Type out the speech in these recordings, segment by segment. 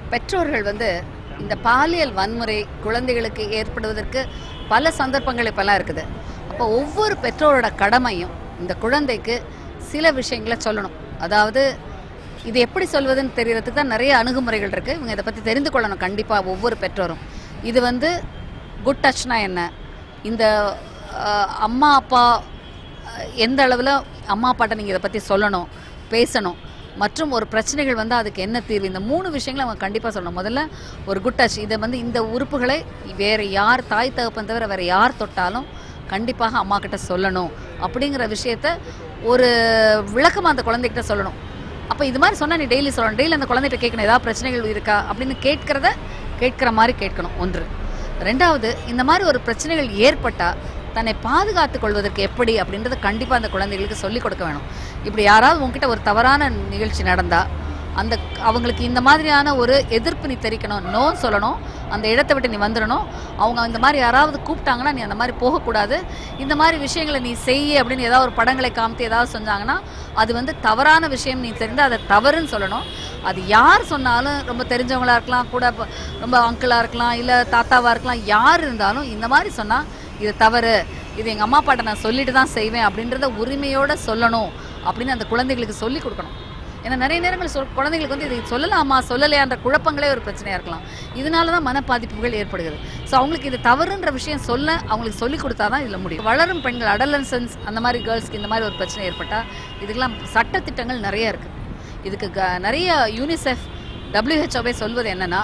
பெற்றோர்கள் வந்து இந்த பாலியல் வன்முறை குழந்தைகளுக்கு ஏற்படுவதற்கு பல சந்தர்ப்பங்கள் இப்பெல்லாம் இருக்குது அப்போ ஒவ்வொரு பெற்றோரோட கடமையும் இந்த குழந்தைக்கு சில விஷயங்களை சொல்லணும் அதாவது இது எப்படி சொல்வதுன்னு தெரியறதுக்கு தான் நிறைய அணுகுமுறைகள் இருக்கு இவங்க இதை பத்தி தெரிந்து கொள்ளணும் கண்டிப்பா ஒவ்வொரு பெற்றோரும் இது வந்து குட் டச்னா என்ன இந்த அஹ், அம்மா அப்பா அஹ், எந்த அளவில் அம்மா அப்பாட்ட நீங்கள் இதை பற்றி சொல்லணும் பேசணும் மற்றும் ஒரு பிரச்சனைகள் வந்து அதுக்கு என்ன தீர்வு இந்த மூணு விஷயங்களை அவங்க கண்டிப்பாக சொல்லணும் முதல்ல ஒரு குட் டச் இதை வந்து இந்த உறுப்புகளை வேறு யார் தாய் தகப்பன் தவிர வேறு யார் தொட்டாலும் கண்டிப்பாக அம்மா கிட்ட சொல்லணும் அப்படிங்கிற விஷயத்த ஒரு விளக்கமாக அந்த குழந்தைகிட்ட சொல்லணும் அப்போ இது மாதிரி சொன்னால் நீ டெய்லி சொல்லணும் டெய்லி அந்த குழந்தைகிட்ட கேட்கணும் ஏதாவது பிரச்சனைகள் இருக்கா அப்படின்னு கேட்கறத கேட்குற மாதிரி கேட்கணும் ஒன்று ரெண்டாவது இந்த மாதிரி ஒரு பிரச்சனைகள் ஏற்பட்டால் தன்னை பாதுகாத்துக் கொள்வதற்கு எப்படி அப்படின்றத கண்டிப்பாக அந்த குழந்தைகளுக்கு சொல்லிக் கொடுக்க வேணும் இப்படி யாராவது உங்ககிட்ட ஒரு தவறான நிகழ்ச்சி நடந்தா அந்த அவங்களுக்கு இந்த மாதிரியான ஒரு எதிர்ப்பு நீ தெரிவிக்கணும் நோ சொல்லணும் அந்த இடத்தை விட்டு நீ வந்துடணும் அவங்க இந்த மாதிரி யாராவது கூப்பிட்டாங்கன்னா நீ அந்த மாதிரி போகக்கூடாது இந்த மாதிரி விஷயங்களை நீ செய்ய அப்படின்னு ஏதாவது ஒரு படங்களை காமித்து ஏதாவது செஞ்சாங்கன்னா அது வந்து தவறான விஷயம் நீ தெரிந்தால் அதை தவறுன்னு சொல்லணும் அது யார் சொன்னாலும் ரொம்ப தெரிஞ்சவங்களா இருக்கலாம் கூட ப- ரொம்ப அங்கிளாக இருக்கலாம் இல்லை தாத்தாவாக இருக்கலாம் யார் இருந்தாலும் இந்த மாதிரி சொன்னால் இது தவறு இது எங்கள் அம்மா அப்பாட்ட நான் சொல்லிட்டு தான் செய்வேன் அப்படின்றத உரிமையோட சொல்லணும் அப்படின்னு அந்த குழந்தைகளுக்கு சொல்லி கொடுக்கணும் ஏன்னா நிறைய நேரங்கள் சொல் குழந்தைங்களுக்கு வந்து இது சொல்லலாமா சொல்லலையான்ற குழப்பங்களே ஒரு பிரச்சனையாக இருக்கலாம் இதனால தான் மன பாதிப்புகள் ஏற்படுகிறது ஸோ அவங்களுக்கு இது தவறுன்ற விஷயம் சொல்ல அவங்களுக்கு சொல்லி கொடுத்தா தான் இதில் முடியும் வளரும் பெண்கள் அடலன்சன்ஸ் அந்த மாதிரி கேர்ள்ஸ்க்கு இந்த மாதிரி ஒரு பிரச்சனை ஏற்பட்டால் இதுக்கெல்லாம் சட்டத்திட்டங்கள் நிறைய இருக்குது இதுக்கு க நிறைய யூனிசெஃப் டபிள்யூஹெச்ஓவே சொல்வது என்னன்னா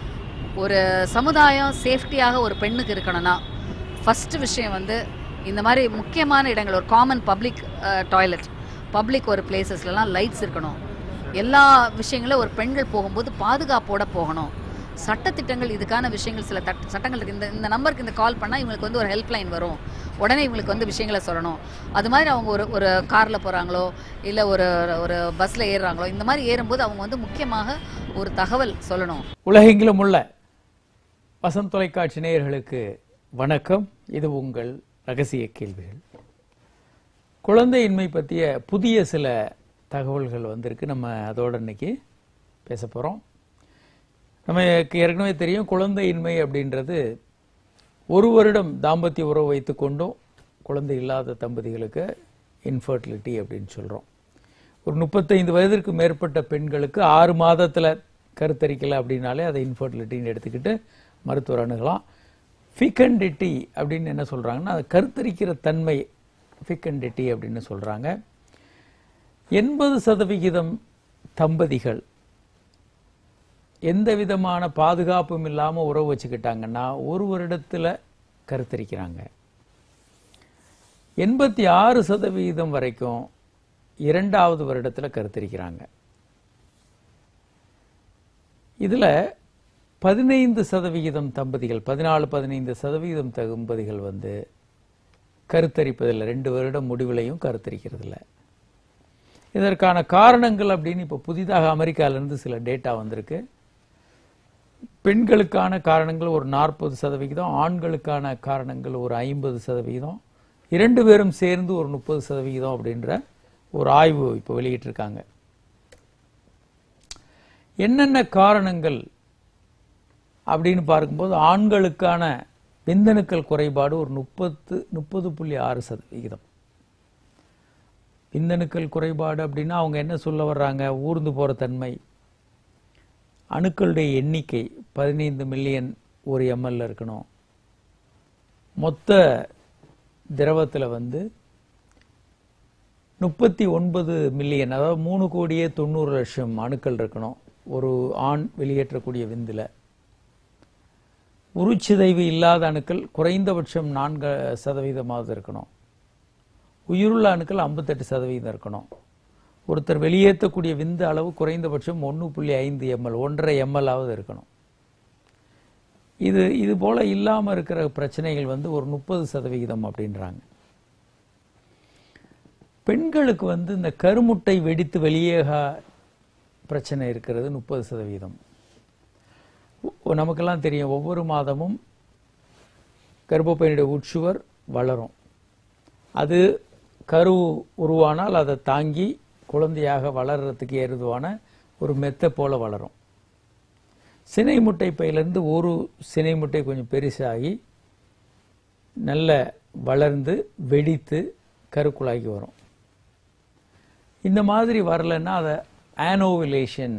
ஒரு சமுதாயம் சேஃப்டியாக ஒரு பெண்ணுக்கு இருக்கணும்னா ஃபர்ஸ்ட் விஷயம் வந்து இந்த மாதிரி முக்கியமான இடங்கள் ஒரு காமன் பப்ளிக் டாய்லெட் பப்ளிக் ஒரு பிளேசஸ்லலாம் லைட்ஸ் இருக்கணும் எல்லா விஷயங்களும் ஒரு பெண்கள் போகும்போது பாதுகாப்போட போகணும் சட்டத்திட்டங்கள் இதுக்கான விஷயங்கள் சில தட் சட்டங்கள் இருக்கு இந்த இந்த நம்பருக்கு இந்த கால் பண்ணால் இவங்களுக்கு வந்து ஒரு ஹெல்ப்லைன் வரும் உடனே இவங்களுக்கு வந்து விஷயங்களை சொல்லணும் அது மாதிரி அவங்க ஒரு ஒரு காரில் போகிறாங்களோ இல்லை ஒரு ஒரு பஸ்ஸில் ஏறுறாங்களோ இந்த மாதிரி ஏறும்போது அவங்க வந்து முக்கியமாக ஒரு தகவல் சொல்லணும் உலகெங்கிலும் உள்ள வசந்த் தொலைக்காட்சி நேயர்களுக்கு வணக்கம் இது உங்கள் ரகசிய கேள்விகள் குழந்தையின்மை பற்றிய புதிய சில தகவல்கள் வந்திருக்கு நம்ம அதோட இன்னைக்கு பேச போகிறோம் நமக்கு ஏற்கனவே தெரியும் குழந்தையின்மை அப்படின்றது ஒரு வருடம் தாம்பத்திய உறவு வைத்துக்கொண்டும் குழந்தை இல்லாத தம்பதிகளுக்கு இன்ஃபர்டிலிட்டி அப்படின்னு சொல்கிறோம் ஒரு முப்பத்தைந்து வயதிற்கு மேற்பட்ட பெண்களுக்கு ஆறு மாதத்தில் கருத்தரிக்கலை அப்படின்னாலே அதை இன்ஃபர்டிலிட்டின்னு எடுத்துக்கிட்டு மருத்துவர் அணுகலாம் ஃபிகண்டிட்டி அப்படின்னு என்ன சொல்கிறாங்கன்னா அது கருத்தரிக்கிற தன்மை ஃபிகண்டிட்டி அப்படின்னு சொல்கிறாங்க எண்பது சதவிகிதம் தம்பதிகள் எந்த விதமான பாதுகாப்பும் இல்லாமல் உறவு வச்சுக்கிட்டாங்கன்னா ஒரு வருடத்தில் கருத்தரிக்கிறாங்க எண்பத்தி ஆறு சதவிகிதம் வரைக்கும் இரண்டாவது வருடத்தில் கருத்தரிக்கிறாங்க இதில் பதினைந்து சதவிகிதம் தம்பதிகள் பதினாலு பதினைந்து சதவிகிதம் தம்பதிகள் வந்து கருத்தரிப்பதில்லை ரெண்டு வருடம் முடிவிலையும் கருத்தரிக்கிறதில்ல இதற்கான காரணங்கள் அப்படின்னு இப்போ புதிதாக அமெரிக்காவிலிருந்து சில டேட்டா வந்திருக்கு பெண்களுக்கான காரணங்கள் ஒரு நாற்பது சதவிகிதம் ஆண்களுக்கான காரணங்கள் ஒரு ஐம்பது சதவிகிதம் இரண்டு பேரும் சேர்ந்து ஒரு முப்பது சதவிகிதம் அப்படின்ற ஒரு ஆய்வு இப்போ வெளியிட்டிருக்காங்க என்னென்ன காரணங்கள் அப்படின்னு பார்க்கும்போது ஆண்களுக்கான விந்தணுக்கள் குறைபாடு ஒரு முப்பத்து முப்பது புள்ளி ஆறு சதவிகிதம் விந்தணுக்கள் குறைபாடு அப்படின்னா அவங்க என்ன சொல்ல வர்றாங்க ஊர்ந்து போற தன்மை அணுக்களுடைய எண்ணிக்கை பதினைந்து மில்லியன் ஒரு எம்எல்ல இருக்கணும் மொத்த திரவத்தில் வந்து முப்பத்தி ஒன்பது மில்லியன் அதாவது மூணு கோடியே தொண்ணூறு லட்சம் அணுக்கள் இருக்கணும் ஒரு ஆண் வெளியேற்றக்கூடிய விந்தில் உருச்சிதைவு இல்லாத அணுக்கள் குறைந்தபட்சம் நான்கு சதவீதமாவது இருக்கணும் உயிருள்ள அணுக்கள் ஐம்பத்தெட்டு சதவீதம் இருக்கணும் ஒருத்தர் வெளியேற்றக்கூடிய விந்து அளவு குறைந்தபட்சம் ஒன்று புள்ளி ஐந்து எம்எல் ஒன்றரை எம்எல் ஆவது இருக்கணும் இது இது போல இல்லாமல் இருக்கிற பிரச்சனைகள் வந்து ஒரு முப்பது சதவிகிதம் அப்படின்றாங்க பெண்களுக்கு வந்து இந்த கருமுட்டை வெடித்து வெளியேக பிரச்சனை இருக்கிறது முப்பது சதவீதம் ஒ- நமக்கெல்லாம் தெரியும் ஒவ்வொரு மாதமும் கர்ப்பப்பையினுடைய உட்சுவர் வளரும் அது கரு உருவானால் அதை தாங்கி குழந்தையாக வளர்றதுக்கு ஏதுவான ஒரு மெத்தை போல வளரும் சினை முட்டை பையிலிருந்து ஒரு சினை முட்டை கொஞ்சம் பெருசாகி நல்ல வளர்ந்து வெடித்து கருக்குழாய்க்கு வரும் இந்த மாதிரி வரலன்னா அதை ஆனோவிலேஷன்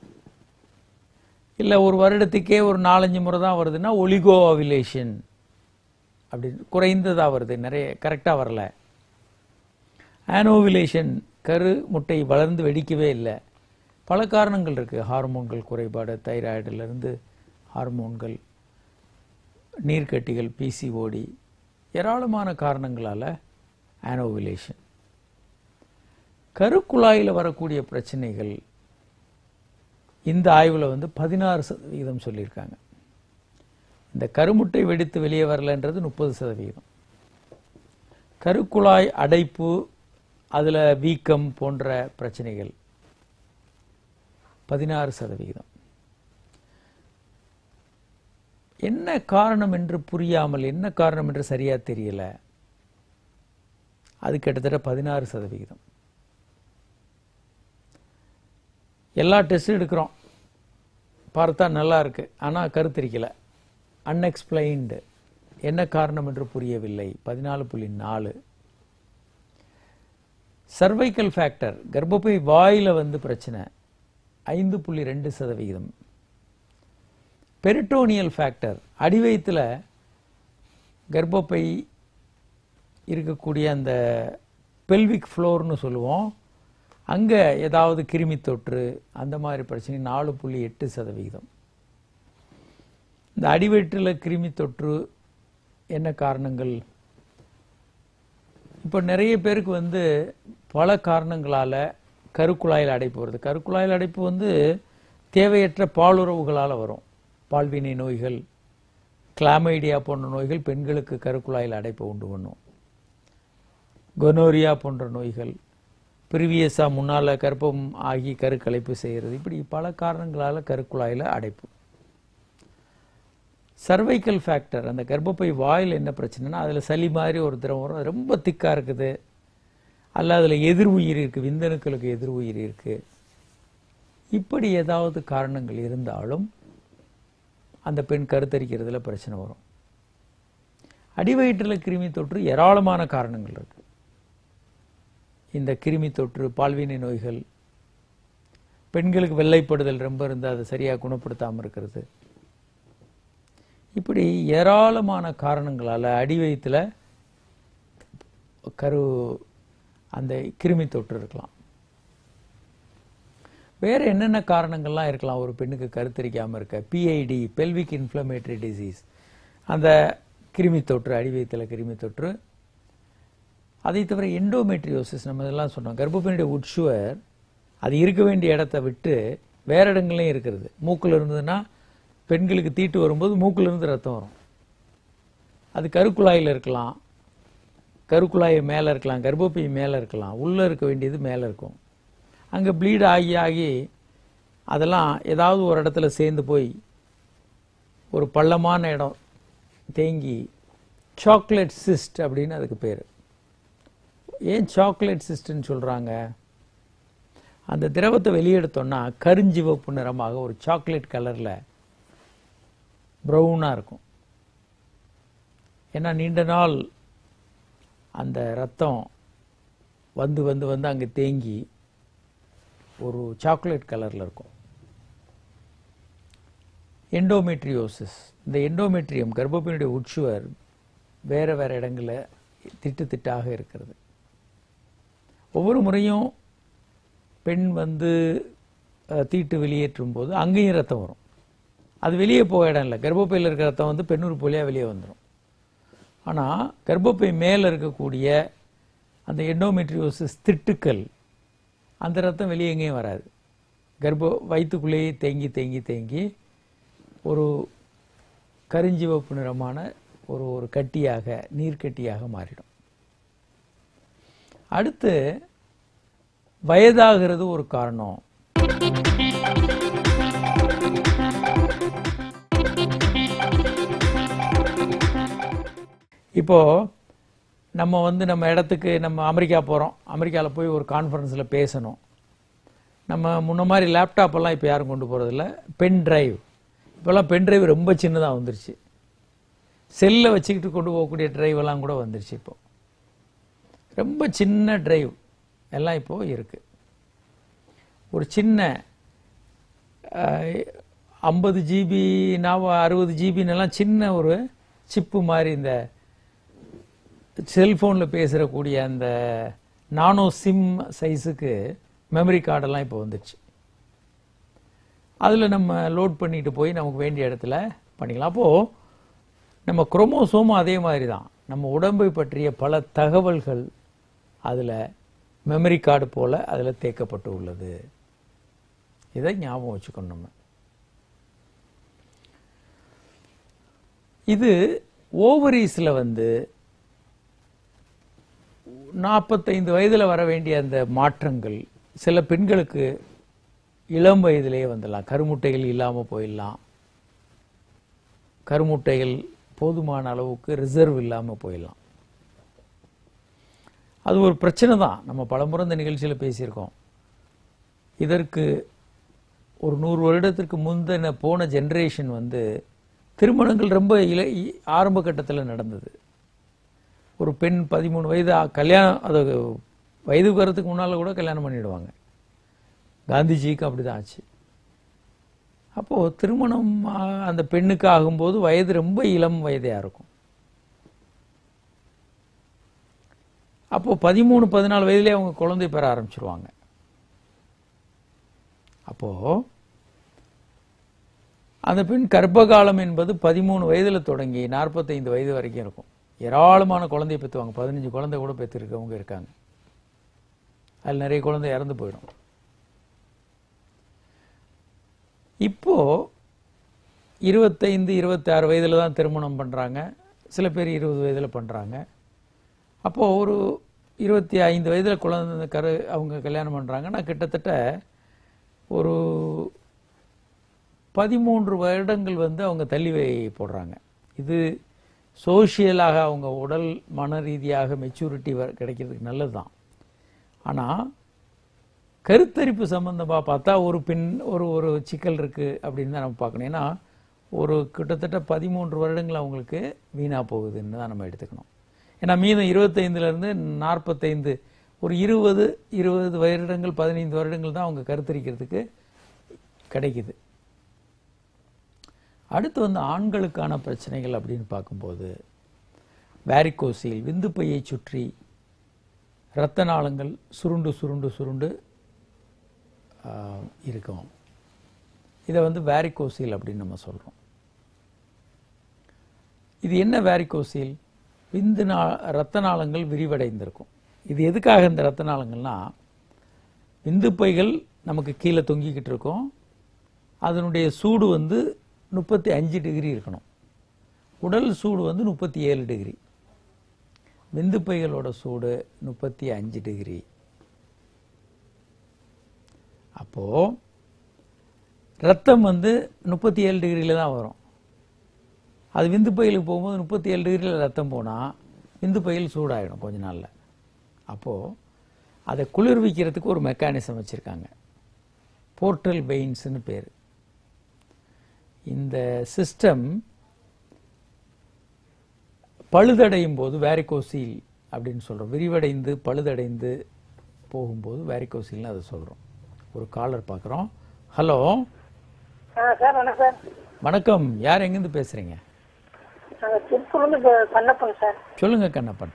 இல்லை ஒரு வருடத்துக்கே ஒரு நாலஞ்சு முறை தான் வருதுன்னா ஒலிகோ ஓவிலேஷன் அப்படி குறைந்ததாக வருது நிறைய கரெக்டாக வரல ஆனோவிலேஷன் கரு முட்டை வளர்ந்து வெடிக்கவே இல்லை பல காரணங்கள் இருக்குது ஹார்மோன்கள் குறைபாடு தைராய்டிலிருந்து ஹார்மோன்கள் நீர்க்கட்டிகள் பிசிஓடி ஏராளமான காரணங்களால் ஆனோவிலேஷன் கருக்குழாயில் வரக்கூடிய பிரச்சனைகள் இந்த ஆய்வில் வந்து பதினாறு சதவீதம் சொல்லியிருக்காங்க இந்த கருமுட்டை வெடித்து வெளியே வரலன்றது முப்பது சதவீதம் கருக்குழாய் அடைப்பு அதில் வீக்கம் போன்ற பிரச்சனைகள் பதினாறு சதவீதம் என்ன காரணம் என்று புரியாமல் என்ன காரணம் என்று சரியா தெரியல அது கிட்டத்தட்ட பதினாறு சதவிகிதம் எல்லா டெஸ்டும் எடுக்கிறோம் பார்த்தா நல்லா இருக்கு ஆனால் கருத்திரிக்கல அன்எக்ஸ்பிளைன்டு என்ன காரணம் என்று புரியவில்லை பதினாலு புள்ளி நாலு சர்வைக்கல் ஃபேக்டர் கர்ப்பப்பை வாயில வந்து பிரச்சனை ஐந்து புள்ளி ரெண்டு சதவிகிதம் பெரிட்டோனியல் ஃபேக்டர் அடிவயத்தில் கர்ப்பப்பை இருக்கக்கூடிய அந்த பெல்விக் ஃப்ளோர்னு சொல்லுவோம் அங்கே ஏதாவது கிருமி தொற்று அந்த மாதிரி பிரச்சனை நாலு புள்ளி எட்டு சதவிகிதம் இந்த அடிவயிற்றில் கிருமி தொற்று என்ன காரணங்கள் இப்போ நிறைய பேருக்கு வந்து பல காரணங்களால் கருக்குழாயில் அடைப்பு வருது கருக்குழாயில் அடைப்பு வந்து தேவையற்ற பாலுறவுகளால் வரும் பால்வினை நோய்கள் கிளாமைடியா போன்ற நோய்கள் பெண்களுக்கு கருக்குழாயில் அடைப்பு உண்டு பண்ணும் கொனோரியா போன்ற நோய்கள் ப்ரீவியஸாக முன்னால் கர்ப்பம் ஆகி கருக்கலைப்பு செய்கிறது இப்படி பல காரணங்களால் கருக்குழாயில் அடைப்பு சர்வைக்கல் ஃபேக்டர் அந்த கர்ப்பப்பை வாயில் என்ன பிரச்சனைனா அதில் சளி மாதிரி ஒரு திரவம் வரும் அது ரொம்ப திக்காக இருக்குது அல்ல அதில் எதிர் உயிர் இருக்குது விந்தணுக்களுக்கு எதிர் உயிர் இருக்குது இப்படி ஏதாவது காரணங்கள் இருந்தாலும் அந்த பெண் கருத்தரிக்கிறதுல பிரச்சனை வரும் அடிவயிற்றில் கிருமி தொற்று ஏராளமான காரணங்கள் இருக்கு இந்த கிருமி தொற்று பால்வினை நோய்கள் பெண்களுக்கு வெள்ளைப்படுதல் ரொம்ப இருந்து அதை சரியாக குணப்படுத்தாமல் இருக்கிறது இப்படி ஏராளமான காரணங்களால் அடிவயத்தில் கரு அந்த கிருமி தொற்று இருக்கலாம் வேற என்னென்ன காரணங்கள்லாம் இருக்கலாம் ஒரு பெண்ணுக்கு கருத்தரிக்காமல் இருக்க பிஐடி பெல்விக் இன்ஃப்ளமேட்டரி டிசீஸ் அந்த கிருமி தொற்று அடிவயத்தில் கிருமி தொற்று அதை தவிர எண்டோமெட்ரியோசிஸ் நம்ம இதெல்லாம் சொன்னோம் கர்ப்பப்பையுடைய உட்சுவர் அது இருக்க வேண்டிய இடத்த விட்டு வேற இடங்கள்லையும் இருக்கிறது மூக்கில் இருந்ததுன்னா பெண்களுக்கு தீட்டு வரும்போது மூக்குல இருந்து ரத்தம் வரும் அது கருக்குழாயில் இருக்கலாம் கருக்குழாய் மேலே இருக்கலாம் கர்ப்பப்பை மேலே இருக்கலாம் உள்ளே இருக்க வேண்டியது மேலே இருக்கும் அங்கே ப்ளீட் ஆகி ஆகி அதெல்லாம் ஏதாவது ஒரு இடத்துல சேர்ந்து போய் ஒரு பள்ளமான இடம் தேங்கி சாக்லேட் சிஸ்ட் அப்படின்னு அதுக்கு பேர் ஏன் சாக்லேட் சிஸ்ட்னு சொல்கிறாங்க அந்த திரவத்தை வெளியெடுத்தோம்னா கருஞ்சிவப்பு நிறமாக ஒரு சாக்லேட் கலரில் ப்ரௌனாக இருக்கும் ஏன்னா நீண்ட நாள் அந்த ரத்தம் வந்து வந்து வந்து அங்கே தேங்கி ஒரு சாக்லேட் கலரில் இருக்கும் எண்டோமெட்ரியோசிஸ் இந்த எண்டோமெட்ரியம் கர்ப்பப்பையினுடைய உட்சுவர் வேற வேற இடங்களில் திட்டு திட்டாக இருக்கிறது ஒவ்வொரு முறையும் பெண் வந்து அஹ், தீட்டு வெளியேற்றும் போது அங்கேயும் ரத்தம் வரும் அது வெளியே போக இடம் இல்லை கர்ப்பப்பையில் இருக்கிற ரத்தம் வந்து பெண்ணுறுப்பு வழியாக வெளியே வந்துடும் ஆனால் கர்ப்பப்பை மேலே இருக்கக்கூடிய அந்த எண்டோமெட்ரியோசிஸ் திட்டுக்கள் அந்த ரத்தம் வெளியே எங்கேயும் வராது கர்ப்ப வயிற்றுக்குள்ளேயே தேங்கி தேங்கி தேங்கி ஒரு கருஞ்சிவப்பு நிறமான ஒரு ஒரு கட்டியாக நீர்க்கட்டியாக மாறிடும் அடுத்து வயதாகிறது ஒரு காரணம் இப்போ நம்ம வந்து நம்ம இடத்துக்கு நம்ம அமெரிக்கா போகிறோம் அமெரிக்காவில் போய் ஒரு கான்ஃபரன்ஸில் பேசணும் நம்ம முன்ன மாதிரி லேப்டாப் எல்லாம் இப்போ யாரும் கொண்டு போகிறதில்ல பென் டிரைவ் இப்போல்லாம் பென் டிரைவ் ரொம்ப சின்னதாக வந்துருச்சு செல்லை வச்சுக்கிட்டு கொண்டு போகக்கூடிய டிரைவ் எல்லாம் கூட வந்துருச்சு இப்போ ரொம்ப சின்ன டிரைவ் எல்லாம் இப்போ இருக்கு ஒரு சின்ன ஐம்பது ஜிபி நாவ அறுபது ஜிபின்னெல்லாம் சின்ன ஒரு சிப்பு மாதிரி இந்த செல்ஃபோனில் பேசுகிறக்கூடிய அந்த நானோ சிம் சைஸுக்கு மெமரி கார்டெல்லாம் இப்போ வந்துச்சு அதில் நம்ம லோட் பண்ணிட்டு போய் நமக்கு வேண்டிய இடத்துல பண்ணிக்கலாம் அப்போது நம்ம குரோமோசோமும் அதே மாதிரி தான் நம்ம உடம்பை பற்றிய பல தகவல்கள் அதில் மெமரி கார்டு போல அதில் தேக்கப்பட்டு உள்ளது இதை ஞாபகம் வச்சுக்கணும் நம்ம இது ஓவரீஸில் வந்து நாற்பத்தைந்து வயதில் வர வேண்டிய அந்த மாற்றங்கள் சில பெண்களுக்கு இளம் வயதிலேயே வந்துடலாம் கருமுட்டைகள் இல்லாமல் போயிடலாம் கருமுட்டைகள் போதுமான அளவுக்கு ரிசர்வ் இல்லாமல் போயிடலாம் அது ஒரு பிரச்சனை தான் நம்ம பலமுறை இந்த நிகழ்ச்சியில் பேசியிருக்கோம் இதற்கு ஒரு நூறு வருடத்திற்கு முந்தின போன ஜென்ரேஷன் வந்து திருமணங்கள் ரொம்ப இல ஆரம்ப கட்டத்தில் நடந்தது ஒரு பெண் பதிமூணு வயது ஆ- கல்யாணம் அது வயதுக்கு வரதுக்கு முன்னால் கூட கல்யாணம் பண்ணிடுவாங்க காந்திஜிக்கு அப்படிதான் ஆச்சு அப்போது திருமணம் ஆ, அந்த பெண்ணுக்கு ஆகும்போது வயது ரொம்ப இளம் வயதையாக இருக்கும் அப்போது பதிமூணு பதினாலு வயதிலே அவங்க குழந்தை பெற ஆரம்பிச்சிருவாங்க அப்போது அந்த பெண் கர்ப்பகாலம் என்பது பதிமூணு வயதில் தொடங்கி நாற்பத்தைந்து வயது வரைக்கும் இருக்கும் ஏராளமான குழந்தைய பெற்றுவாங்க பதினஞ்சு குழந்தை கூட பெற்றிருக்கவங்க இருக்காங்க அதில் நிறைய குழந்தை இறந்து போயிடும் இப்போ இருபத்தைந்து இருபத்தாறு வயதில் தான் திருமணம் பண்ணுறாங்க சில பேர் இருபது வயதில் பண்ணுறாங்க அப்போது ஒரு இருபத்தி ஐந்து வயதில் குழந்தை கரு அவங்க கல்யாணம் பண்ணுறாங்கன்னா கிட்டத்தட்ட ஒரு பதிமூன்று வருடங்கள் வந்து அவங்க தள்ளி வை போடுறாங்க இது சோஷியலாக அவங்க உடல் மன ரீதியாக மெச்சூரிட்டி கிடைக்கிறதுக்கு நல்லது தான் ஆனால் கருத்தரிப்பு சம்பந்தமாக பார்த்தா ஒரு பெண் ஒரு ஒரு சிக்கல் இருக்குது அப்படின்னு தான் நம்ம பார்க்கணும் ஏன்னா ஒரு கிட்டத்தட்ட பதிமூன்று வருடங்கள் அவங்களுக்கு வீணாக போகுதுன்னு தான் நம்ம எடுத்துக்கணும் ஏன்னா மீதம் இருபத்தைந்துலேருந்து நாற்பத்தைந்து ஒரு இருபது இருபது வருடங்கள் பதினைந்து வருடங்கள் தான் அவங்க கருத்தரிக்கிறதுக்கு கிடைக்குது அடுத்து வந்து ஆண்களுக்கான பிரச்சனைகள் அப்படின்னு பார்க்கும்போது வேரிகோசில் விந்து பையை சுற்றி இரத்த நாளங்கள் சுருண்டு சுருண்டு சுருண்டு ஆஹ், இருக்கும் இதை வந்து வேரிகோசில் அப்படின்னு நம்ம சொல்கிறோம் இது என்ன வேரிகோசில் விந்து நா இரத்த நாளங்கள் விரிவடைந்திருக்கும் இது எதுக்காக இந்த இரத்த நாளங்கள்னா விந்து பைகள் நமக்கு கீழே தொங்கிக்கிட்டு இருக்கும் அதனுடைய சூடு வந்து முப்பத்தி அஞ்சு டிகிரி இருக்கணும் உடல் சூடு வந்து முப்பத்தி ஏழு டிகிரி விந்து பைகளோட சூடு முப்பத்தி அஞ்சு டிகிரி அப்போ ரத்தம் வந்து முப்பத்தி ஏழு டிகிரியில தான் வரும் அது விந்து பைகளுக்கு போகும்போது முப்பத்தி ஏழு டிகிரியில் ரத்தம் போனால் விந்து பையில் சூடாயிடும் கொஞ்ச நாளில் அப்போது அதை குளிர்விக்கிறதுக்கு ஒரு மெக்கானிசம் வச்சுருக்காங்க போர்ட்டல் வெயின்ஸ்னு பேர் இந்த சிஸ்டம் பழுதடையும் போது வேரிகோசீல் அப்படின்னு சொல்கிறோம் விரிவடைந்து பழுதடைந்து போகும்போது வேரிகோசீல்னு அதை சொல்கிறோம் ஒரு காலர் பார்க்குறோம் ஹலோ ஆ சார் வணக்கம் சார் வணக்கம் யார் எங்கேருந்து பேசுகிறீங்க நாங்கள் திருப்பூர்லேருந்து இப்போ கண்ணப்பன் சார் சொல்லுங்க கண்ணப்பன்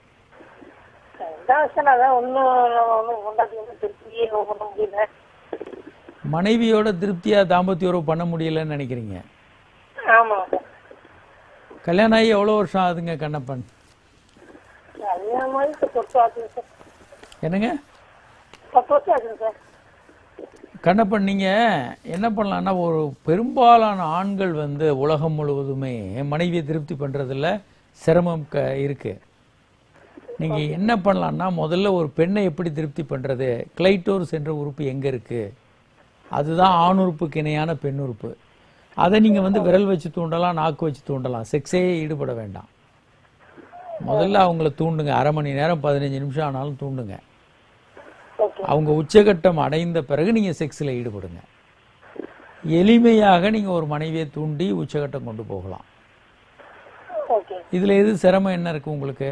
இதான் சார் அதான் ஒன்றும் ஒன்றும் கொண்டாடி வந்து திருப்பியே பண்ண முடியல மனைவியோட திருப்தியாக தாம்பத்திய உறவு பண்ண முடியலன்னு நினைக்கிறீங்க ஆமாம் சார் கல்யாணம் ஆகி எவ்வளோ வருஷம் ஆகுதுங்க கண்ணப்பன் அதே மாதிரி இப்போ பத்து ஆச்சுங்க சார் என்னங்க பத்து வருஷம் ஆச்சுங்க சார் கண்ணப்பன் நீங்க என்ன பண்ணலாம்னா ஒரு பெரும்பாலான ஆண்கள் வந்து உலகம் முழுவதுமே மனைவியை திருப்தி பண்றதுல சிரமம் க இருக்கு நீங்க என்ன பண்ணலாம்னா முதல்ல ஒரு பெண்ணை எப்படி திருப்தி பண்றது கிளைட்டோர்ஸ் என்ற உறுப்பு எங்க இருக்கு அதுதான் ஆண் உறுப்புக்கு இணையான பெண் உறுப்பு அதை நீங்க வந்து விரல் வச்சு தூண்டலாம் நாக்கு வச்சு தூண்டலாம் செக்ஸே ஈடுபட வேண்டாம் முதல்ல அவங்கள தூண்டுங்க அரை மணி நேரம் பதினஞ்சு நிமிஷம் ஆனாலும் தூண்டுங்க ஓகே அவங்க உச்சகட்டம் அடைந்த பிறகு நீங்க செக்ஸ்ல ஈடுபடுங்க எளிமையாக நீங்க ஒரு மனைவியை தூண்டி உச்சகட்டம் கொண்டு போகலாம் ஓகே இதுல எது சிரமம் என்ன இருக்கு உங்களுக்கு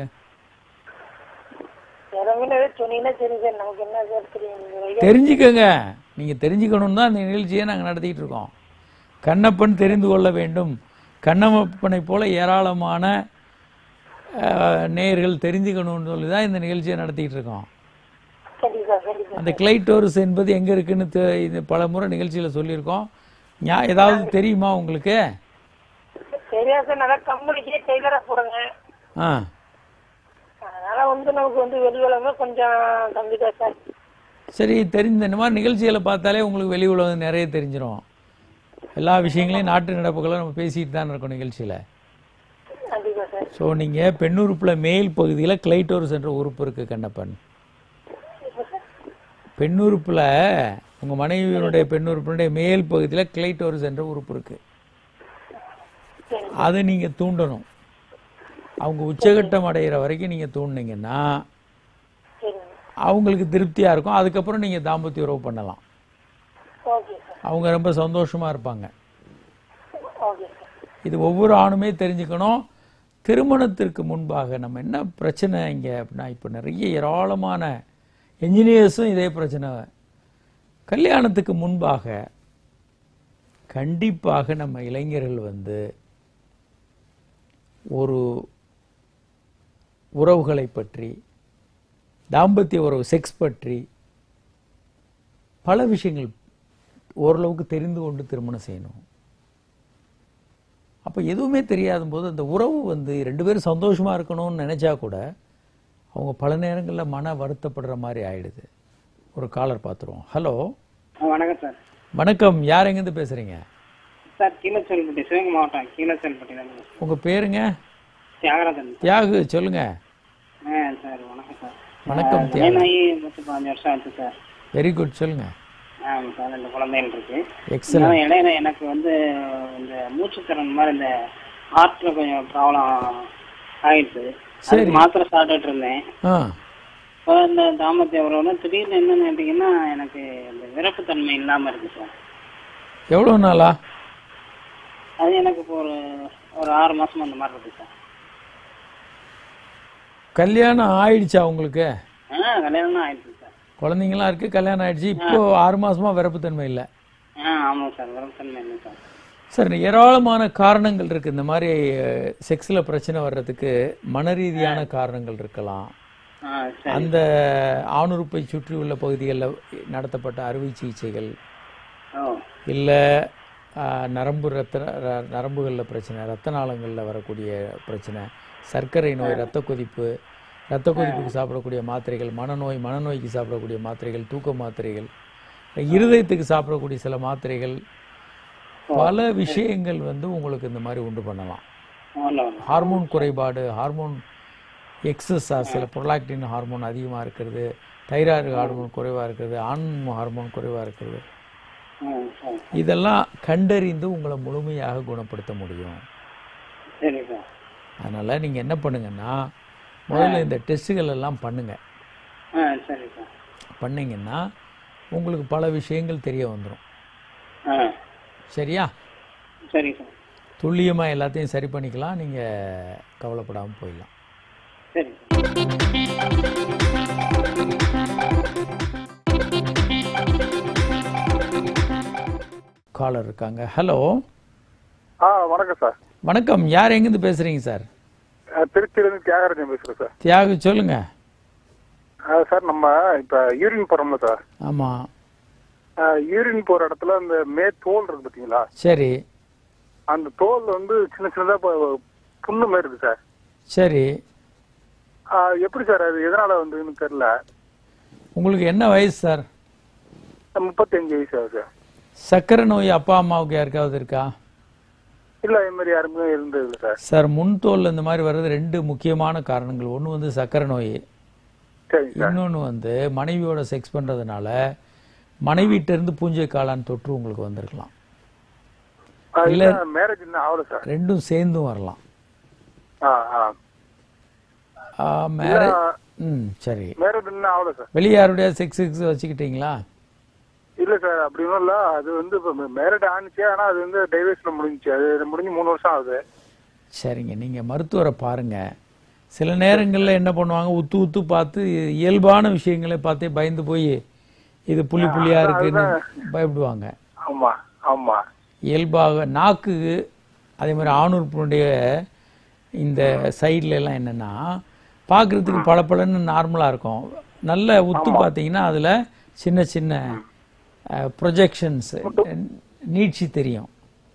இறங்குன்னு சொன்னீங்கன்னா சரி சார் நமக்கு என்ன சார் தெரியும் நீங்க தெரிஞ்சுக்கங்க நீங்க தெரிஞ்சுக்கணும் தான் இந்த நிகழ்ச்சியை நாங்க நடத்திட்டு இருக்கோம் கண்ணப்பன் தெரிந்து கொள்ள வேண்டும் கண்ணப்பனை போல ஏராளமான அஹ், நேயர்கள் தெரிஞ்சுக்கணும்னு சொல்லி தான் இந்த நிகழ்ச்சியை நடத்திட்டு இருக்கோம் சரி சார் சரி சார் அந்த கிளைட்டோரஸ் என்பது எங்க இருக்குன்னு தெ- இது பல முறை நிகழ்ச்சியில சொல்லியிருக்கோம் ஞா- ஏதாவது தெரியுமா உங்களுக்கு சரியா சார் நல்லா கம்பெனிக்கே டெய்லரா போடுங்க ஆ அதனால வந்து நமக்கு வந்து வெளி உலகம் கொஞ்சம் கம்மி தான் சார் சரி தெரிஞ்ச இந்த மாதிரி நிகழ்ச்சிகளை பார்த்தாலே உங்களுக்கு வெளி உலகம் நிறைய தெரிஞ்சிடும் எல்லா விஷயங்களையும் நாட்டு நடப்புகளை நம்ம பேசிட்டு தான் இருக்கோம் நிகழ்ச்சியில கண்டிப்பா சார் ஸோ நீங்கள் பெண்ணுறுப்பில் மேல் பகுதியில் கிளைட்டோரஸ் என்ற உறுப்பு இருக்கு கண்ணப்பன் பெண்ணுறுப்பில் உங்கள் மனைவியினுடைய பெண்ணுறுப்பினுடைய மேல் பகுதியில் கிளைட்டோரஸ் என்ற உறுப்பு இருக்கு சரி அதை நீங்கள் தூண்டணும் அவங்க உச்சகட்டம் அடைகிற வரைக்கும் நீங்கள் தூண்டினீங்கன்னா சரிங்க அவங்களுக்கு திருப்தியாக இருக்கும் அதுக்கப்புறம் நீங்கள் தாம்பத்திய உறவு பண்ணலாம் ஓகே சார் அவங்க ரொம்ப சந்தோஷமாக இருப்பாங்க ஓகே சார் இது ஒவ்வொரு ஆணுமே தெரிஞ்சுக்கணும் திருமணத்திற்கு முன்பாக நம்ம என்ன பிரச்சனை இங்கே அப்படின்னா இப்போ நிறைய ஏராளமான என்ஜினியர்ஸும் இதே பிரச்சனை கல்யாணத்துக்கு முன்பாக கண்டிப்பாக நம்ம இளைஞர்கள் வந்து ஒரு உறவுகளை பற்றி தாம்பத்திய உறவு செக்ஸ் பற்றி பல விஷயங்கள் ஓரளவுக்கு தெரிந்து கொண்டு திருமணம் செய்யணும் அப்போ எதுவுமே தெரியாத போது அந்த உறவு வந்து ரெண்டு பேரும் சந்தோஷமா இருக்கணும்னு நினைச்சா கூட அவங்க பல நேரங்களில் மன வருத்தப்படுற மாதிரி ஆயிடுது ஒரு காலர் பார்த்துருவோம் ஹலோ வணக்கம் சார் வணக்கம் யார் எங்கேருந்து பேசுறீங்க சார் கீழச்செல்பட்டி சிவகங்கை மாவட்டம் கீழச்செல்பட்டி தான் உங்க பேருங்க தியாகராஜன் தியாகு சொல்லுங்க ஆ சார் வணக்கம் சார் வணக்கம் தியாகு கல்யாணம் ஆகி பத்து பதினஞ்சு வருஷம் ஆச்சு சார் வெரி குட் சொல்லுங்க ஆமாம் சார் ரெண்டு குழந்தைகள் இருக்கு எக்ஸலன்ட் ஆனா இடையில எனக்கு வந்து இந்த மூச்சுத்திறன் மாதிரி இந்த ஹார்ட்ல கொஞ்சம் ப்ராப்ளம் ஆயிடுச்சு அதுக்கு மாத்திரை சாப்பிட்டுட்டு இருந்தேன் ஆ இப்போ இந்த தாமத்திய உறவுல திடீர்னு என்னன்னு கேட்டிங்கன்னா எனக்கு இந்த விரப்புத்தன்மை இல்லாமல் இருக்கு சார் எவ்வளோ நாளா அது எனக்கு இப்போ ஒரு ஒரு ஆறு மாசமா அந்த மாதிரி இருக்கு சார் கல்யாணம் ஆயிடுச்சா உங்களுக்கு ஆ கல்யாணம் தான் ஆயிடுச்சு சார் குழந்தைங்களாம் இருக்கு கல்யாணம் ஆயிடுச்சு இப்போ ஆறு மாசமா விரப்புத்தன்மை இல்லை ஆ ஆமாம் சார் விரப்புத்தன்மை இல்லை சார் சார் ஏராளமான காரணங்கள் இருக்கு இந்த மாதிரி செக்ஸில் பிரச்சனை வர்றதுக்கு மன ரீதியான காரணங்கள் இருக்கலாம் ஆ சரி அந்த ஆணுறுப்பை சுற்றியுள்ள பகுதிகளில் நடத்தப்பட்ட அறுவை சிகிச்சைகள் ஓ இல்லை நரம்பு ரத்த ர- நரம்புகளில் பிரச்சனை ரத்த நாளங்களில் வரக்கூடிய பிரச்சனை சர்க்கரை நோய் ரத்த கொதிப்பு ரத்த கொதிப்புக்கு சாப்பிடக்கூடிய மாத்திரைகள் மனநோய் மனநோய்க்கு சாப்பிடக்கூடிய மாத்திரைகள் தூக்க மாத்திரைகள் இருதயத்துக்கு சாப்பிடக்கூடிய சில மாத்திரைகள் பல விஷயங்கள் வந்து உங்களுக்கு இந்த மாதிரி உண்டு பண்ணலாம் வரல வரல ஹார்மோன் குறைபாடு ஹார்மோன் எக்ஸஸா சில ப்ரொலாக்டின் ஹார்மோன் அதிகமாக இருக்கிறது தைராய்டு ஹார்மோன் குறைவாக இருக்கிறது ஆண் ஹார்மோன் குறைவாக இருக்கிறது ஆ சரி இதெல்லாம் கண்டறிந்து உங்களை முழுமையாக குணப்படுத்த முடியும் சரி சார் அதனால் நீங்கள் என்ன பண்ணுங்கன்னா முதல்ல இந்த டெஸ்ட்டுகள் எல்லாம் பண்ணுங்க ஆ சரி சார் பண்ணீங்கன்னா உங்களுக்கு பல விஷயங்கள் தெரிய வந்துடும் ஆ சரியா சரி சார் துல்லியமாக எல்லாத்தையும் சரி பண்ணிக்கலாம் நீங்கள் கவலைப்படாமல் போயிடலாம் சரி சார் காலர் இருக்காங்க ஹலோ ஆ வணக்கம் சார் வணக்கம் யார் எங்கேருந்து பேசுகிறீங்க சார் அஹ் திருச்சியிலேருந்து தியாகராஜன் பேசுகிறேன் சார் தியாகு சொல்லுங்க அஹ் சார் நம்ம இப்போ யூரின் போகிறோம்ல சார் ஆமாம் யூரின் போகிற இடத்துல அந்த மே தோல் இருக்கு பார்த்தீங்களா சரி அந்த தோல் வந்து சின்ன சின்னதாக இப்போ புண்ணு மாதிரி இருக்கு சார் சரி அஹ் எப்படி சார் அது எதனால வந்துன்னு தெரியல உங்களுக்கு என்ன வயசு சார் முப்பத்தஞ்சு வயசு ஆகுது சார் சர்க்கரை நோய் அப்பா அம்மாவுக்கு யாருக்காவது இருக்கா இல்லை இது மாதிரி யாருமே இருந்தது இல்லை சார் சார் முன்தோல் இந்த மாதிரி வர்றது ரெண்டு முக்கியமான காரணங்கள் ஒன்று வந்து சர்க்கரை நோய் சரிங்க சார் இன்னொன்று வந்து மனைவியோட செக்ஸ் பண்ணுறதுனால மனைவிட்ட இருந்து பூஞ்சை காளான் தொற்று உங்களுக்கு வந்திருக்கலாம் இல்லை மேரேஜ் இன்னும் ஆகல சார் ரெண்டும் சேர்ந்தும் வரலாம் ஆ ஆ மேரேஜ் ம் சரி மேரேஜ் இன்னும் ஆகல சார் வெளியே யாருடைய செக்ஸ் செக்ஸ் வச்சுக்கிட்டீங்களா இல்ல சார் அப்படி ஒன்றும் இல்ல அது வந்து இப்போ மேரேட் ஆனிச்சு ஆனா அது வந்து டைவர்ஸ்ல முடிஞ்சுச்சு அது முடிஞ்சு மூணு வருஷம் ஆகுது சரிங்க நீங்கள் மருத்துவரை பாருங்க சில நேரங்களில் என்ன பண்ணுவாங்க உத்து உத்து பார்த்து இயல்பான விஷயங்களை பார்த்தே பயந்து போய் இது புள்ளி புள்ளியா இருக்குன்னு பயப்படுவாங்க ஆமா ஆமா இயல்பாக நாக்கு அதே மாதிரி ஆணுறுப்பினுடைய இந்த சைடுல எல்லாம் என்னன்னா பார்க்கறதுக்கு பளபளன்னு நார்மலா இருக்கும் நல்ல உத்து பார்த்தீங்கன்னா அதுல சின்ன சின்ன ப்ரொஜெக்ஷன்ஸ் நீட்சி தெரியும்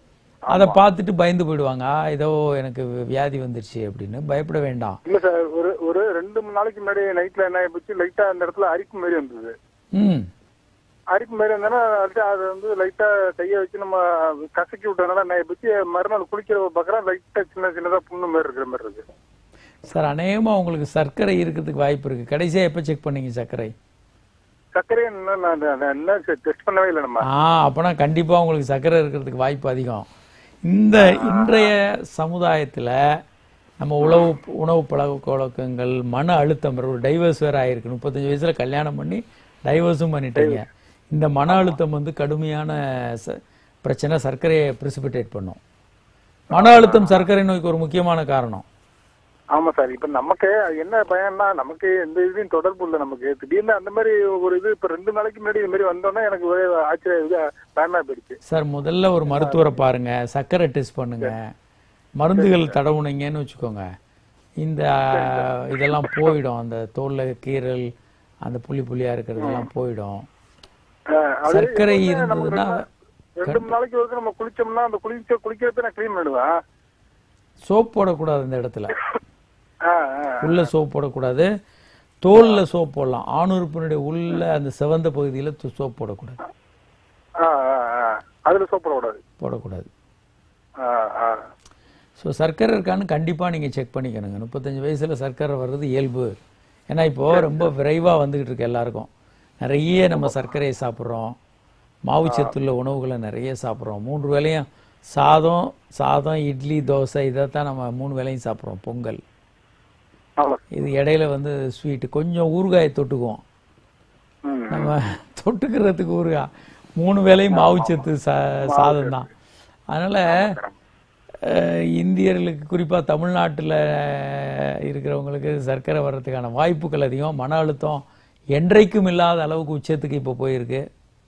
அதை பார்த்துட்டு பயந்து போயிடுவாங்க "ஆ, ஏதோ எனக்கு வியாதி வந்துருச்சு அப்படின்னு பயப்பட வேண்டாம் இல்ல சார் ஒரு ஒரு ரெண்டு மூணு நாளைக்கு முன்னாடி நைட்ல என்ன ஆயிப்போச்சு லைட்டா அந்த இடத்துல அரிப்பு மாதிரி வந்தது ம் அரிப்பு மாதிரி வந்தோன்னா அடுத்து அது வந்து லைட்டா கையை வச்சு நம்ம கசக்கி விட்டதுனால என்ன ஆயிப்போச்சு மறுநாள் குளிக்கிற பார்க்கறேன் லைட்டா சின்ன சின்னதா புண்ணு மாதிரி இருக்கிற மாதிரி இருக்கு சார் அநேகமா உங்களுக்கு சர்க்கரை இருக்கிறதுக்கு வாய்ப்பு இருக்கு கடைசியா எப்போ செக் பண்ணீங்க சர்க்கரை சர்க்கரையை இன்னும் நான் நான் என்ன டெஸ்ட் பண்ணவே இல்லை நம்ம ஆ அப்பனா கண்டிப்பா உங்களுக்கு சர்க்கரை இருக்கிறதுக்கு வாய்ப்பு அதிகம் இந்த இன்றைய சமுதாயத்துல நம்ம உணவு உணவு பழக்க வழக்கங்கள் மன அழுத்தம் ஒரு டைவர்ஸ் வேற ஆயிருக்கு முப்பத்தஞ்சு வயசுல கல்யாணம் பண்ணி டைவர்ஸும் பண்ணிட்டீங்க இந்த மன அழுத்தம் வந்து கடுமையான ச- பிரச்சனை சர்க்கரையை பிரிசிபிடேட் பண்ணும் மன அழுத்தம் சர்க்கரை நோய்க்கு ஒரு முக்கியமான காரணம் ஆமா சார் இப்ப நமக்கு என்ன பயம்னா நமக்கு எந்த இதுலயும் தொடர்பு இல்லை நமக்கு திடீர்னு அந்த மாதிரி ஒரு இது இப்ப ரெண்டு நாளைக்கு முன்னாடி இது மாதிரி வந்தோன்னா எனக்கு ஒரே ஆச்சரிய இது பயமா போயிடுச்சு சார் முதல்ல ஒரு மருத்துவரை பாருங்க சர்க்கரை டெஸ்ட் பண்ணுங்க மருந்துகள் தடவுனீங்கன்னு வச்சுக்கோங்க இந்த இதெல்லாம் போயிடும் அந்த தோல்ல கீறல் அந்த புள்ளி புள்ளியா இருக்கிறதெல்லாம் போயிடும் அஹ் அது சர்க்கரை எப்பவுமே நமக்கு இருந்ததுன்னா ரெண்டு ரெண்டு மூணு நாளைக்கு ஒருக்க நம்ம குளிச்சோம்னா அந்த குளிச்ச குளிக்கிறப்ப நான் க்ளீன் பண்ணிடுவேன் சோப் போடக்கூடாது இந்த இடத்துல ஆஹ் ஆஹ் உள்ள சோப் போடக்கூடாது தோல்ல சோப் போடலாம் ஆணுறுப்பினுடைய உள்ள அந்த சிவந்த பகுதியில து- சோப் போடக்கூடாது ஆஹ் ஆஹ் ஆஹ் அதுல சோப்பிடக்கூடாது போடக்கூடாது ஆஹ் ஆஹ் ஸோ சர்க்கரை இருக்கான்னு கண்டிப்பாக நீங்கள் செக் பண்ணிக்கணுங்க முப்பத்தஞ்சு வயசில் சர்க்கரை வர்றது இயல்பு ஏன்னா இப்போ ரொம்ப விரைவாக வந்துக்கிட்டு இருக்கு எல்லாருக்கும் நிறைய நம்ம சர்க்கரையை சாப்பிட்றோம் மாவுச்சத்துள்ள உணவுகளை நிறைய சாப்பிட்றோம் மூன்று வேளையும் சாதம் சாதம் இட்லி தோசை இதைத்தான் நம்ம மூணு வேளையும் சாப்பிட்றோம் பொங்கல் ஆமா இது இடையில வந்து ஸ்வீட்டு கொஞ்சம் ஊறுகாயை தொட்டுக்குவோம் ம் நம்ம தொட்டுக்கிறதுக்கு ஊறுகாய் மூணு வேளையும் மாவுச்சத்து சா சாதம் தான் அதனால அஹ், இந்தியர்களுக்கு குறிப்பா தமிழ்நாட்டுல இருக்கிறவங்களுக்கு சர்க்கரை வர்றதுக்கான வாய்ப்புகள் அதிகம் மன அழுத்தம் என்றைக்கும் இல்லாத அளவுக்கு உச்சத்துக்கு இப்போ போயிருக்கு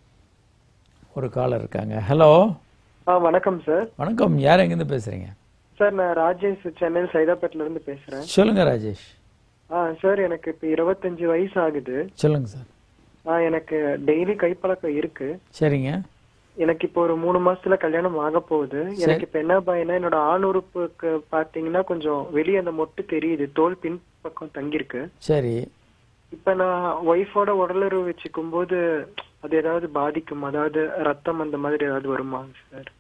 ஒரு காலர் இருக்காங்க ஹலோ ஆ வணக்கம் சார் வணக்கம் யார் எங்கேருந்து பேசுறீங்க சார் நான் ராஜேஷ் சென்னை சைதாப்பேட்ல இருந்து பேசுறேன் சொல்லுங்க ராஜேஷ் ஆ சார் எனக்கு இப்ப இருபத்தஞ்சு வயசு ஆகுது சொல்லுங்க சார் ஆ எனக்கு டெய்லி கைப்பழக்கம் இருக்கு சரிங்க எனக்கு இப்போ ஒரு மூணு மாசத்துல கல்யாணம் ஆக போகுது எனக்கு இப்ப என்ன பயனா என்னோட ஆண் உறுப்புக்கு பாத்தீங்கன்னா கொஞ்சம் வெளியே அந்த மொட்டு தெரியுது தோல் பின் பக்கம் தங்கியிருக்கு சரி இப்ப நான் ஒய்ஃபோட உடலுறவு வச்சுக்கும் போது அது ஏதாவது பாதிக்கும் அதாவது ரத்தம் அந்த மாதிரி ஏதாவது வருமா சார்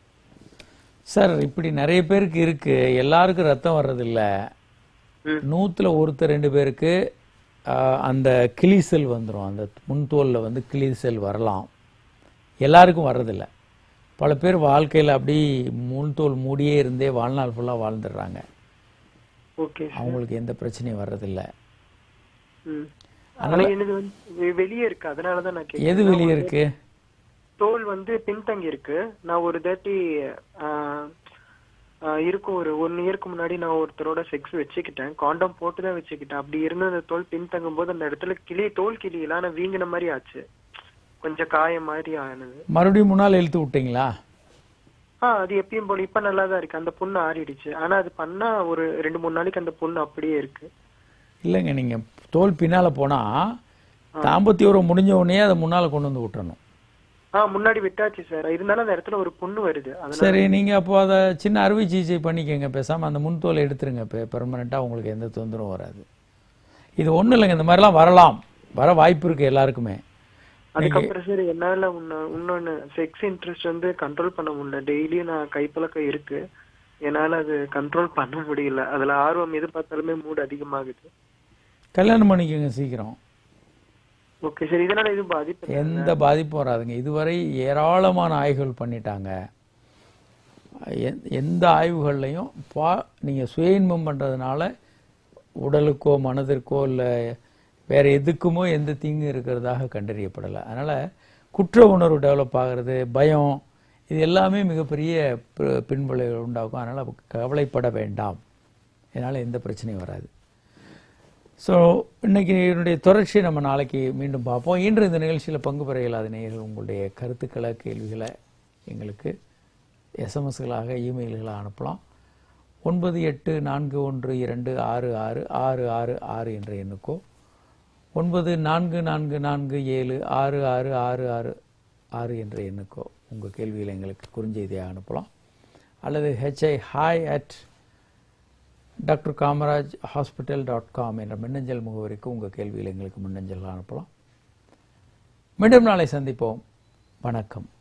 சார் இப்படி நிறைய பேருக்கு இருக்கு எல்லாருக்கும் ரத்தம் வர்றதில்ல ம். நூத்துல ஒருத்தர் ரெண்டு பேருக்கு ஆஹ், அந்த கிளிசெல் வந்துடும் அந்த முன்தோல்ல வந்து கிளிசெல் வரலாம் எல்லாருக்கும் வர்றதில்ல பல பேர் வாழ்க்கையில அப்படி முன்தோல் மூடியே இருந்தே வாழ்நாள் ஃபுல்லா வாழ்ந்துடுறாங்க ஓகே அவங்களுக்கு எந்த பிரச்சனையும் வர்றதில்ல ம் ஆனா என்னது வந்து வெ- வெளியே இருக்கு அதனாலதான் நான் கேக்குறேன் எது வெளியே இருக்கு தோல் வந்து பின்தங்கி இருக்கு நான் ஒரு தாட்டி இருக்கும் ஒரு ஒன் இயருக்கு முன்னாடி நான் ஒருத்தரோட செக்ஸ் வச்சுக்கிட்டேன் காண்டம் போட்டு தான் வச்சுக்கிட்டேன் அப்படி இருந்த அந்த தோல் பின்தங்கும் போது அந்த இடத்துல கிளி தோல் கிளியில ஆனா வீங்கின மாதிரி ஆச்சு கொஞ்சம் காயம் மாதிரி ஆனது மறுபடியும் முன்னால் இழுத்து விட்டீங்களா ஆ அது எப்பயும் போல இப்ப நல்லா தான் இருக்கு அந்த புண்ணு ஆறிடுச்சு ஆனா அது பண்ணா ஒரு ரெண்டு மூணு நாளைக்கு அந்த புண்ணு அப்படியே இருக்கு இல்லைங்க நீங்க தோல் பின்னால போனா தாம்பத்திய உறவு முடிஞ்ச உடனே அதை முன்னால கொண்டு வந்து விட்டுறணும் ஆ முன்னாடி விட்டாச்சு சார் இருந்தாலும் அந்த இடத்துல ஒரு புண்ணு வருது அதனால சரி நீங்க அப்போ அதை சின்ன அறுவை சிகிச்சை பண்ணிக்கங்க பேசாம அந்த முன்தோலை எடுத்துருங்க இப்போ பெர்மனெண்ட்டாக உங்களுக்கு எந்த தொந்தரவும் வராது இது ஒண்ணும் இல்லைங்க இந்த மாதிரிலாம் வரலாம் வர வாய்ப்பு இருக்கு எல்லாருக்குமே அதுக்கப்புறம் சார் என்னால உன்ன- இன்னொன்னு செக்ஸ் இன்ட்ரெஸ்ட் வந்து கண்ட்ரோல் பண்ண முடியல டெய்லியும் நான் கைப்பழக்கம் இருக்கு என்னால அது கண்ட்ரோல் பண்ண முடியல அதுல ஆர்வம் எது பார்த்தாலுமே மூடு அதிகமாகுது கல்யாணம் பண்ணிக்கோங்க சீக்கிரம் ஓகே சார் இதனால எதுவும் பாதிப்பு இல்ல? எந்த பாதிப்பும் வராதுங்க இதுவரை ஏராளமான ஆய்வுகள் பண்ணிட்டாங்க எ- எந்த ஆய்வுகள்லையும் பா நீங்க சுய இன்பம் பண்றதுனால உடலுக்கோ மனதிற்கோ இல்லை வேற எதுக்குமோ எந்த தீங்கு இருக்கிறதாக கண்டறியப்படலை அதனால குற்ற உணர்வு டெவலப் ஆகிறது பயம் இது எல்லாமே மிகப்பெரிய பி- பின்விளைவுகள் உண்டாகும் அதனால் கவலைப்பட வேண்டாம் இதனால் எந்த பிரச்சனையும் வராது ஸோ இன்னைக்கு என்னுடைய தொடர்ச்சியை நம்ம நாளைக்கு மீண்டும் பார்ப்போம் இன்று இந்த நிகழ்ச்சியில் பங்கு பெற இயலாத நேயர்கள் உங்களுடைய கருத்துக்களை கேள்விகளை எங்களுக்கு எஸ்எம்எஸ்களாக இமெயில்களாக அனுப்பலாம் ஒன்பது எட்டு நான்கு ஒன்று இரண்டு ஆறு ஆறு ஆறு ஆறு ஆறு என்ற எண்ணுக்கோ ஒன்பது நான்கு நான்கு நான்கு ஏழு ஆறு ஆறு ஆறு ஆறு ஆறு என்ற எண்ணுக்கோ உங்கள் கேள்விகளை எங்களுக்கு குறுஞ்செய்தியாக அனுப்பலாம் அல்லது H I hi at doctor Kamaraj hospital dot com என்ற மின்னஞ்சல் முகவரிக்கு உங்கள் கேள்விகளை எங்களுக்கு மின்னஞ்சல் அனுப்பலாம் மீண்டும் நாளை சந்திப்போம் வணக்கம்